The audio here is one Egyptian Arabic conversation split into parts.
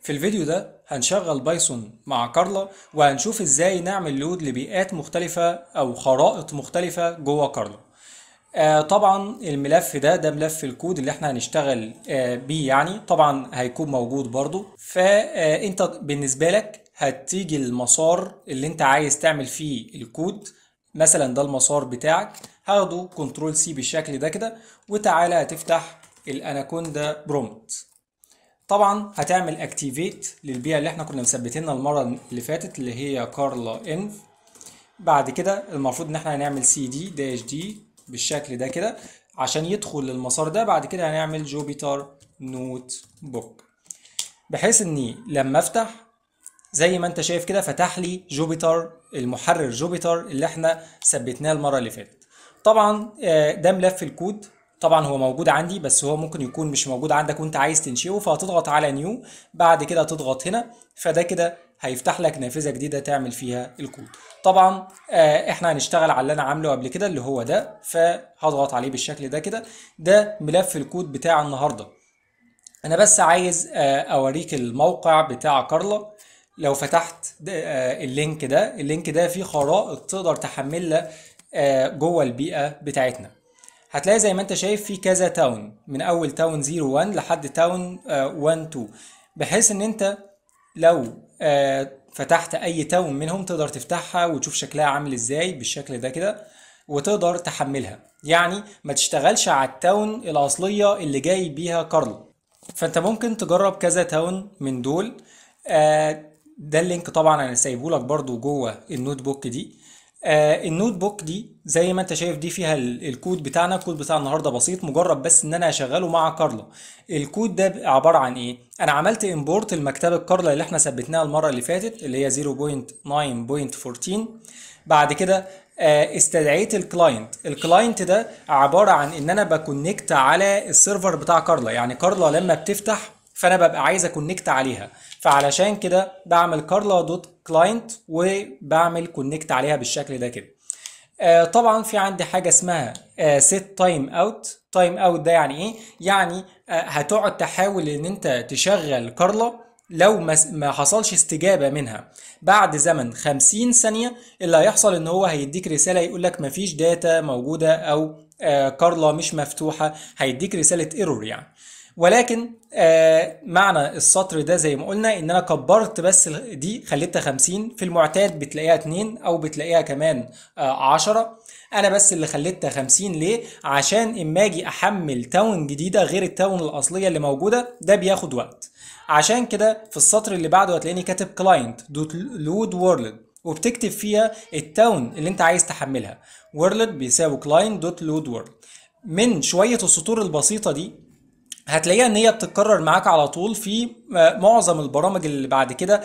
في الفيديو ده هنشغل بايثون مع كارلا وهنشوف ازاي نعمل لود لبيئات مختلفة او خرائط مختلفة جوه كارلا آه طبعا الملف ده ده ملف الكود اللي احنا هنشتغل آه بيه يعني طبعا هيكون موجود برضو فانت بالنسبة لك هتيجي المسار اللي انت عايز تعمل فيه الكود مثلا ده المسار بتاعك هاخده كنترول سي بالشكل ده كده وتعالى هتفتح الاناكوندا برومت طبعا هتعمل اكتيفيت للبيئه اللي احنا كنا مثبتينها المره اللي فاتت اللي هي كارلا انف بعد كده المفروض ان احنا هنعمل سي دي داش دي بالشكل ده كده عشان يدخل للمسار ده بعد كده هنعمل جوبيتر نوت بوك بحيث اني لما افتح زي ما انت شايف كده فتح لي جوبيتر المحرر جوبيتر اللي احنا ثبتناه المره اللي فاتت طبعا ده ملف الكود طبعا هو موجود عندي بس هو ممكن يكون مش موجود عندك وانت عايز تنشئه فهتضغط على نيو بعد كده تضغط هنا فده كده هيفتح لك نافذه جديده تعمل فيها الكود طبعا احنا هنشتغل على اللي انا عامله قبل كده اللي هو ده فهضغط عليه بالشكل ده كده ده ملف الكود بتاع النهارده انا بس عايز اوريك الموقع بتاع كارلا لو فتحت اللينك ده اللينك ده فيه خرائط تقدر تحملها جوه البيئه بتاعتنا هتلاقي زي ما انت شايف في كذا تاون من اول تاون 01 لحد تاون 1 2 بحيث ان انت لو فتحت اي تاون منهم تقدر تفتحها وتشوف شكلها عامل ازاي بالشكل ده كده وتقدر تحملها يعني ما تشتغلش على التاون الاصليه اللي جاي بيها كارل فانت ممكن تجرب كذا تاون من دول ده اللينك طبعا انا سايبه لك برده جوه النوت بوك دي آه النوت بوك دي زي ما انت شايف دي فيها الكود بتاعنا الكود بتاع النهارده بسيط مجرد بس ان انا اشغله مع كارلا الكود ده عباره عن ايه انا عملت امبورت المكتبه كارلا اللي احنا ثبتناها المره اللي فاتت اللي هي 0.9.14 بعد كده آه استدعيت الكلاينت الكلاينت ده عباره عن ان انا بكونكت على السيرفر بتاع كارلا يعني كارلا لما بتفتح فانا ببقى عايز اكونكت عليها فعلشان كده بعمل كارلا دوت كلاينت وبعمل كونكت عليها بالشكل ده كده آه طبعا في عندي حاجه اسمها سيت تايم اوت تايم اوت ده يعني ايه يعني آه هتقعد تحاول ان انت تشغل كارلا لو ما حصلش استجابة منها بعد زمن 50 ثانية اللي هيحصل ان هو هيديك رسالة يقول لك مفيش داتا موجودة او آه كارلا مش مفتوحة هيديك رسالة ايرور يعني ولكن آه معنى السطر ده زي ما قلنا ان انا كبرت بس دي خليتها 50 في المعتاد بتلاقيها 2 او بتلاقيها كمان آه 10 انا بس اللي خليتها 50 ليه عشان اما اجي احمل تاون جديده غير التاون الاصليه اللي موجوده ده بياخد وقت عشان كده في السطر اللي بعده هتلاقيني كاتب كلاينت دوت لود وورلد وبتكتب فيها التاون اللي انت عايز تحملها وورلد بيساوي كلاينت دوت لود وورلد من شويه السطور البسيطه دي هتلاقيها ان هي بتتكرر معاك على طول في معظم البرامج اللي بعد كده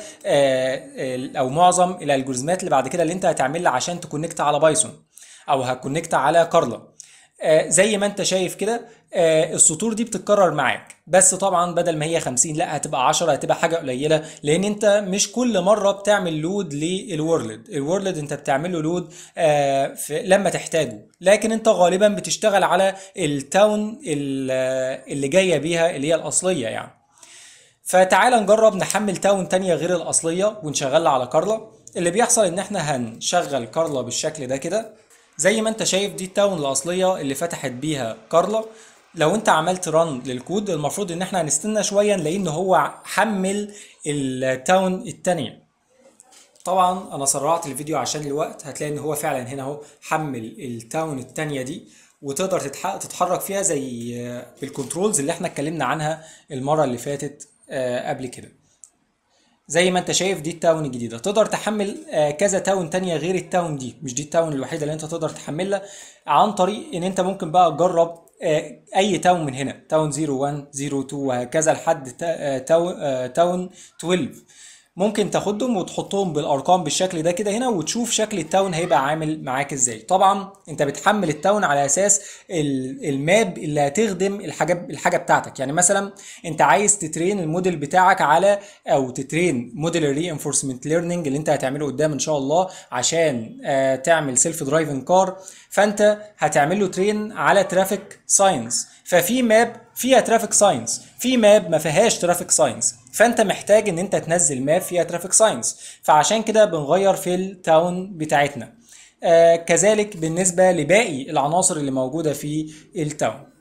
او معظم الالجوريزمات اللي بعد كده اللي انت هتعملها عشان تكونكت على بايثون او هتكونكت على كارلا زي ما انت شايف كده السطور دي بتتكرر معاك بس طبعا بدل ما هي 50 لا هتبقى 10 هتبقى حاجه قليله لان انت مش كل مره بتعمل لود للورلد الورلد انت بتعمل له لود لما تحتاجه لكن انت غالبا بتشتغل على التاون اللي جايه بيها اللي هي الاصليه يعني فتعال نجرب نحمل تاون تانية غير الاصليه ونشغلها على كارلا اللي بيحصل ان احنا هنشغل كارلا بالشكل ده كده زي ما انت شايف دي التاون الاصليه اللي فتحت بيها كارلا لو انت عملت رن للكود المفروض ان احنا هنستنى شويه نلاقي ان هو حمل التاون التانية طبعا انا سرعت الفيديو عشان الوقت هتلاقي ان هو فعلا هنا اهو حمل التاون التانية دي وتقدر تتحرك فيها زي بالكنترولز اللي احنا اتكلمنا عنها المره اللي فاتت قبل كده زي ما انت شايف دي التاون الجديده تقدر تحمل كذا تاون تانية غير التاون دي مش دي التاون الوحيده اللي انت تقدر تحملها عن طريق ان انت ممكن بقى تجرب اي تاون من هنا تاون 01 02 وهكذا لحد تاون 12 ممكن تاخدهم وتحطهم بالارقام بالشكل ده كده هنا وتشوف شكل التاون هيبقى عامل معاك ازاي طبعا انت بتحمل التاون على اساس الماب اللي هتخدم الحاجه الحاجه بتاعتك يعني مثلا انت عايز تترين الموديل بتاعك على او تترين موديل الري انفورسمنت ليرنينج اللي انت هتعمله قدام ان شاء الله عشان آه تعمل سيلف درايفنج كار فانت هتعمل له ترين على ترافيك ساينس ففي ماب فيها ترافيك ساينس في ماب ما فيهاش ترافيك ساينس فانت محتاج ان انت تنزل ماب فيها ترافيك ساينس فعشان كده بنغير في التاون بتاعتنا آه كذلك بالنسبة لباقي العناصر اللي موجودة في التاون